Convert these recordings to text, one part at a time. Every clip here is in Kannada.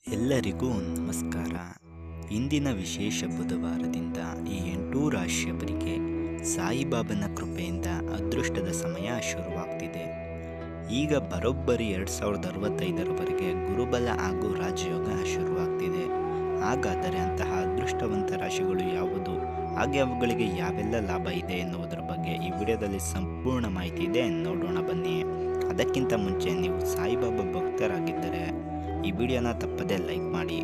ಎಲ್ಲರಿಗೂ ನಮಸ್ಕಾರ ಇಂದಿನ ವಿಶೇಷ ಬುಧವಾರದಿಂದ ಈ ಎಂಟೂ ರಾಶಿಯವರಿಗೆ ಸಾಯಿಬಾಬನ ಕೃಪೆಯಿಂದ ಅದೃಷ್ಟದ ಸಮಯ ಶುರುವಾಗ್ತಿದೆ ಈಗ ಬರೋಬ್ಬರಿ ಎರಡು ಸಾವಿರದ ಅರವತ್ತೈದರವರೆಗೆ ಗುರುಬಲ ಹಾಗೂ ರಾಜಯೋಗ ಶುರುವಾಗ್ತಿದೆ ಹಾಗಾದರೆ ಅಂತಹ ಅದೃಷ್ಟವಂತ ರಾಶಿಗಳು ಯಾವುದು ಹಾಗೆ ಅವುಗಳಿಗೆ ಯಾವೆಲ್ಲ ಲಾಭ ಇದೆ ಎನ್ನುವುದರ ಬಗ್ಗೆ ಈ ವಿಡಿಯೋದಲ್ಲಿ ಸಂಪೂರ್ಣ ಮಾಹಿತಿ ಇದೆ ನೋಡೋಣ ಬನ್ನಿ ಅದಕ್ಕಿಂತ ಮುಂಚೆ ನೀವು ಸಾಯಿಬಾಬಾ ಭಕ್ತರಾಗಿದ್ದರೆ ಈ ವಿಡಿಯೋನ ತಪ್ಪದೇ ಲೈಕ್ ಮಾಡಿ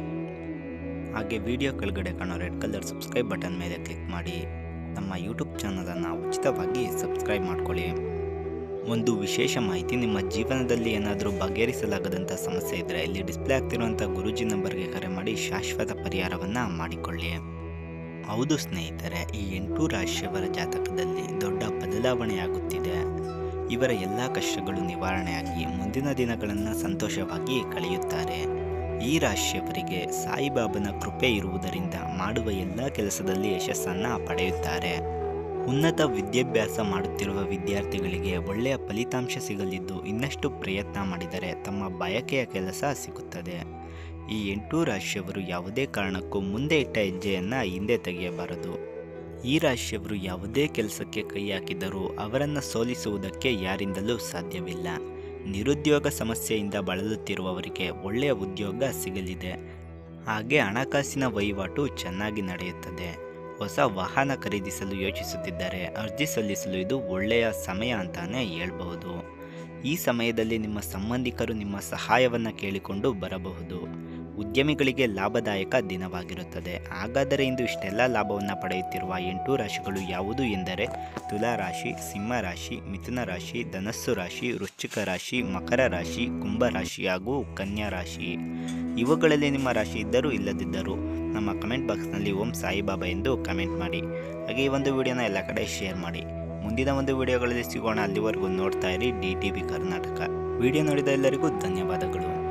ಹಾಗೆ ವಿಡಿಯೋ ಕೆಳಗಡೆ ಕಾಣೋ ರೆಡ್ ಕಲರ್ ಸಬ್ಸ್ಕ್ರೈಬ್ ಬಟನ್ ಮೇಲೆ ಕ್ಲಿಕ್ ಮಾಡಿ ನಮ್ಮ ಯೂಟ್ಯೂಬ್ ಚಾನಲನ್ನು ಉಚಿತವಾಗಿ ಸಬ್ಸ್ಕ್ರೈಬ್ ಮಾಡ್ಕೊಳ್ಳಿ ಒಂದು ವಿಶೇಷ ಮಾಹಿತಿ ನಿಮ್ಮ ಜೀವನದಲ್ಲಿ ಏನಾದರೂ ಬಗೆಹರಿಸಲಾಗದಂಥ ಸಮಸ್ಯೆ ಇದ್ದರೆ ಇಲ್ಲಿ ಡಿಸ್ಪ್ಲೇ ಆಗ್ತಿರುವಂಥ ಗುರೂಜಿ ನಂಬರ್ಗೆ ಕರೆ ಮಾಡಿ ಶಾಶ್ವತ ಪರಿಹಾರವನ್ನು ಮಾಡಿಕೊಳ್ಳಿ ಹೌದು ಸ್ನೇಹಿತರೆ ಈ ಎಂಟು ರಾಶಿಯವರ ಜಾತಕದಲ್ಲಿ ದೊಡ್ಡ ಬದಲಾವಣೆಯಾಗುತ್ತಿದೆ ಇವರ ಎಲ್ಲ ಕಷ್ಟಗಳು ನಿವಾರಣೆಯಾಗಿ ಮುಂದಿನ ದಿನಗಳನ್ನು ಸಂತೋಷವಾಗಿ ಕಳೆಯುತ್ತಾರೆ ಈ ರಾಶಿಯವರಿಗೆ ಸಾಯಿಬಾಬನ ಕೃಪೆ ಇರುವುದರಿಂದ ಮಾಡುವ ಎಲ್ಲ ಕೆಲಸದಲ್ಲಿ ಯಶಸ್ಸನ್ನು ಪಡೆಯುತ್ತಾರೆ ಉನ್ನತ ವಿದ್ಯಾಭ್ಯಾಸ ಮಾಡುತ್ತಿರುವ ವಿದ್ಯಾರ್ಥಿಗಳಿಗೆ ಒಳ್ಳೆಯ ಫಲಿತಾಂಶ ಸಿಗಲಿದ್ದು ಇನ್ನಷ್ಟು ಪ್ರಯತ್ನ ಮಾಡಿದರೆ ತಮ್ಮ ಬಯಕೆಯ ಕೆಲಸ ಸಿಗುತ್ತದೆ ಈ ಎಂಟು ರಾಶಿಯವರು ಯಾವುದೇ ಕಾರಣಕ್ಕೂ ಮುಂದೆ ಇಟ್ಟ ಹೆಜ್ಜೆಯನ್ನು ಹಿಂದೆ ತೆಗೆಯಬಾರದು ಈ ರಾಶಿಯವರು ಯಾವುದೇ ಕೆಲಸಕ್ಕೆ ಕೈ ಹಾಕಿದರೂ ಅವರನ್ನು ಸೋಲಿಸುವುದಕ್ಕೆ ಯಾರಿಂದಲೂ ಸಾಧ್ಯವಿಲ್ಲ ನಿರುದ್ಯೋಗ ಸಮಸ್ಯೆಯಿಂದ ಬಳಲುತ್ತಿರುವವರಿಗೆ ಒಳ್ಳೆಯ ಉದ್ಯೋಗ ಸಿಗಲಿದೆ ಹಾಗೆ ಹಣಕಾಸಿನ ವಹಿವಾಟು ಚೆನ್ನಾಗಿ ನಡೆಯುತ್ತದೆ ಹೊಸ ವಾಹನ ಖರೀದಿಸಲು ಯೋಚಿಸುತ್ತಿದ್ದರೆ ಅರ್ಜಿ ಸಲ್ಲಿಸಲು ಇದು ಒಳ್ಳೆಯ ಸಮಯ ಅಂತಾನೆ ಹೇಳ್ಬಹುದು ಈ ಸಮಯದಲ್ಲಿ ನಿಮ್ಮ ಸಂಬಂಧಿಕರು ನಿಮ್ಮ ಸಹಾಯವನ್ನು ಕೇಳಿಕೊಂಡು ಬರಬಹುದು ಉದ್ಯಮಿಗಳಿಗೆ ಲಾಭದಾಯಕ ದಿನವಾಗಿರುತ್ತದೆ ಹಾಗಾದರೆ ಇಂದು ಇಷ್ಟೆಲ್ಲ ಲಾಭವನ್ನು ಪಡೆಯುತ್ತಿರುವ ಎಂಟು ರಾಶಿಗಳು ಯಾವುದು ಎಂದರೆ ತುಲಾ ರಾಶಿ ಸಿಂಹ ರಾಶಿ ಮಿಥುನ ರಾಶಿ ಧನಸ್ಸು ರಾಶಿ ವೃಶ್ಚಿಕ ರಾಶಿ ಮಕರ ರಾಶಿ ಕುಂಭ ರಾಶಿ ಹಾಗೂ ಕನ್ಯಾ ರಾಶಿ ಇವುಗಳಲ್ಲಿ ನಿಮ್ಮ ರಾಶಿ ಇದ್ದರೂ ಇಲ್ಲದಿದ್ದರೂ ನಮ್ಮ ಕಮೆಂಟ್ ಬಾಕ್ಸ್ನಲ್ಲಿ ಓಂ ಸಾಯಿಬಾಬಾ ಎಂದು ಕಮೆಂಟ್ ಮಾಡಿ ಹಾಗೆ ಈ ಒಂದು ವಿಡಿಯೋನ ಎಲ್ಲ ಕಡೆ ಶೇರ್ ಮಾಡಿ ಮುಂದಿನ ಒಂದು ವಿಡಿಯೋಗಳಲ್ಲಿ ಸಿಗೋಣ ಅಲ್ಲಿವರೆಗೂ ನೋಡ್ತಾ ಇರಿ D T V Karnataka video ನೋಡಿದ ಎಲ್ಲರಿಗೂ ಧನ್ಯವಾದಗಳು